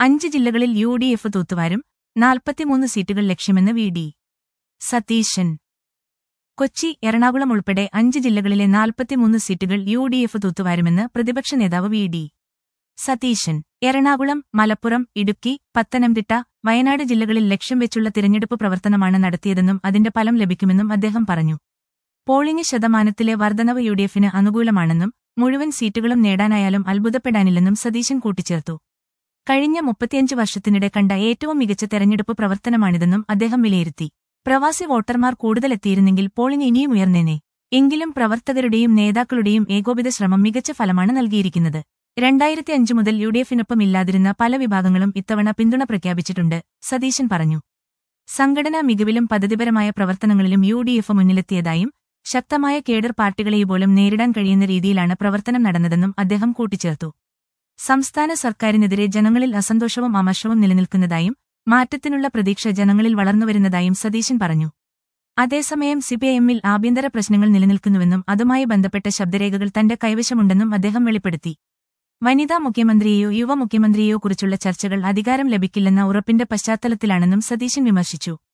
അഞ്ച് ജില്ലകളിൽ U D F തൂത്തുവാരും നാൽപ്പത്തിമൂന്ന് സീറ്റുകൾ ലക്ഷ്യമെന്ന് വി ഡി സതീശൻ കൊച്ചി എറണാകുളം ഉൾപ്പെടെ അഞ്ച് ജില്ലകളിലെ നാൽപ്പത്തിമൂന്ന് സീറ്റുകൾ യു ഡി എഫ് തൂത്തുവാരുമെന്ന് പ്രതിപക്ഷ നേതാവ് വി ഡി സതീശൻ എറണാകുളം മലപ്പുറം ഇടുക്കി പത്തനംതിട്ട വയനാട് ജില്ലകളിൽ ലക്ഷ്യം വെച്ചുള്ള തിരഞ്ഞെടുപ്പ് പ്രവർത്തനമാണ് നടത്തിയതെന്നും അതിന്റെ ഫലം ലഭിക്കുമെന്നും അദ്ദേഹം പറഞ്ഞു പോളിംഗ് ശതമാനത്തിലെ വർധനവ് യു ഡി എഫിന് അനുകൂലമാണെന്നും മുഴുവൻ സീറ്റുകളും നേടാനായാലും അത്ഭുതപ്പെടാനില്ലെന്നും സതീശൻ കൂട്ടിച്ചേർത്തു കഴിഞ്ഞ മുപ്പത്തിയഞ്ച് വർഷത്തിനിടെ കണ്ട ഏറ്റവും മികച്ച തെരഞ്ഞെടുപ്പ് പ്രവർത്തനമാണിതെന്നും അദ്ദേഹം വിലയിരുത്തി പ്രവാസി വോട്ടർമാർ കൂടുതലെത്തിയിരുന്നെങ്കിൽ പോളിംഗ് ഇനിയും ഉയർന്നേനെ എങ്കിലും പ്രവർത്തകരുടെയും നേതാക്കളുടെയും ഏകോപിത ശ്രമം മികച്ച ഫലമാണ് നൽകിയിരിക്കുന്നത് രണ്ടായിരത്തി അഞ്ച് മുതൽ യു ഡി എഫിനൊപ്പം ഇല്ലാതിരുന്ന പല വിഭാഗങ്ങളും ഇത്തവണ പിന്തുണ പ്രഖ്യാപിച്ചിട്ടുണ്ട് സതീശൻ പറഞ്ഞു സംഘടനാ മികവിലും പദ്ധതിപരമായ പ്രവർത്തനങ്ങളിലും യു ഡി എഫ് മുന്നിലെത്തിയതായും ശക്തമായ കേഡർ പാർട്ടികളെയുപോലും നേരിടാൻ കഴിയുന്ന രീതിയിലാണ് പ്രവർത്തനം നടന്നതെന്നും അദ്ദേഹം കൂട്ടിച്ചേർത്തു സംസ്ഥാന സർക്കാരിനെതിരെ ജനങ്ങളിൽ അസന്തോഷവും അമർഷവും നിലനിൽക്കുന്നതായും മാറ്റത്തിനുള്ള പ്രതീക്ഷ ജനങ്ങളിൽ വളർന്നുവരുന്നതായും സതീശൻ പറഞ്ഞു അതേസമയം സിപിഐഎമ്മിൽ ആഭ്യന്തര പ്രശ്നങ്ങൾ നിലനിൽക്കുന്നുവെന്നും അതുമായി ബന്ധപ്പെട്ട ശബ്ദരേഖകൾ തന്റെ കൈവശമുണ്ടെന്നും അദ്ദേഹം വെളിപ്പെടുത്തി വനിതാ മുഖ്യമന്ത്രിയെയോ യുവ മുഖ്യമന്ത്രിയെയോ കുറിച്ചുള്ള ചർച്ചകൾ അധികാരം ലഭിക്കില്ലെന്ന ഉറപ്പിന്റെ പശ്ചാത്തലത്തിലാണെന്നും സതീശൻ വിമർശിച്ചു